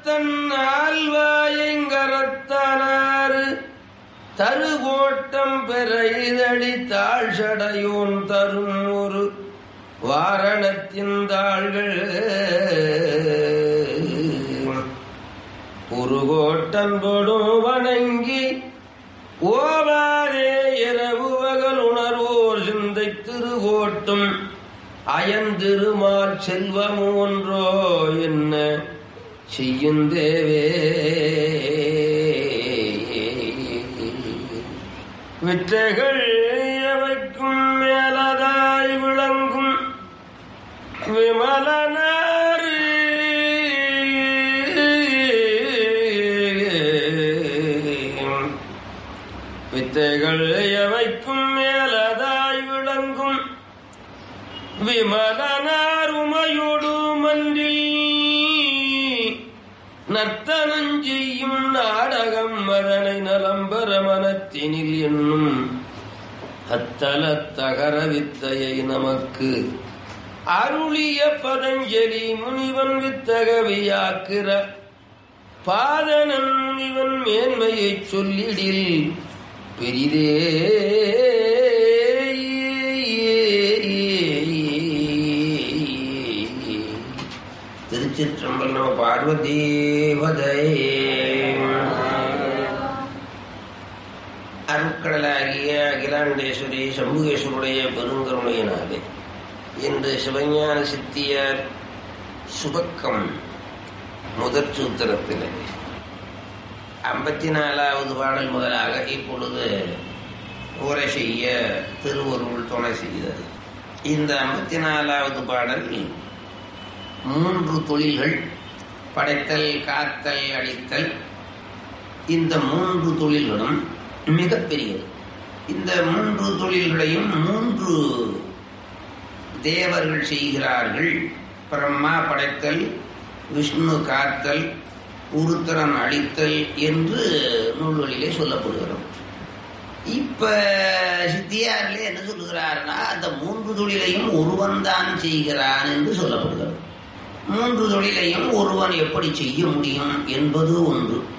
கரத்தன் ஆழ்வாயங்கரத்தனாறு தருகோட்டம் பெற இதழி தாழ்சடையோன் தரும் ஒரு வாரணத்தின் தாள்கள் ஒரு கோட்டன் பொடும் வணங்கி ஓவாரே இரவு பகல் உணர்வோர் சிந்தை திருகோட்டும் அயந்திருமால் செல்வம் ஒன்றோ என்ன செய்யுந்தேவே விற்றைகள் எவைக்கும் மேலதாய் விளங்கும் விமலனாறு வித்தைகள் எவைக்கும் மேலதாய் விளங்கும் விமலனார் உமையோடு மன்றில் நர்த்தனஞ்செய்யும் நாடகம் அதனை நலம்பர மனத்தினில் என்னும் அத்தல தகர வித்தையை நமக்கு அருளிய பதஞ்சலி முனிவன் வித்தகவியாக்கிற பாதனன் முனிவன் மேன்மையைச் சொல்லிடில் பெரிதே திருச்சிற்றம்பலம் பார்வதீவதை அருட்கடலாகிய அகிலாண்டேஸ்வரி சம்புகேஸ்வருடைய பெருங்கருணையினாலே இன்று சிவஞான சித்தியார் சுபக்கம் முதற் சூத்திரத்தில் ஐம்பத்தி நாலாவது பாடல் முதலாக இப்பொழுது உரை செய்ய திருவருள் துணை செய்தது இந்த ஐம்பத்தி நாலாவது பாடல் மூன்று தொழில்கள் படைத்தல் காத்தல் அடித்தல் இந்த மூன்று தொழில்களும் மிகப்பெரியது இந்த மூன்று தொழில்களையும் மூன்று தேவர்கள் செய்கிறார்கள் பிரம்மா படைத்தல் விஷ்ணு காத்தல் உருத்திரன் அடித்தல் என்று நூல்களிலே சொல்லப்படுகிறோம் இப்ப சித்தியாரிலே என்ன சொல்லுகிறார்னா அந்த மூன்று தொழிலையும் ஒருவன் தான் செய்கிறான் என்று சொல்லப்படுகிறது மூன்று தொழிலையும் ஒருவன் எப்படி செய்ய முடியும் என்பது ஒன்று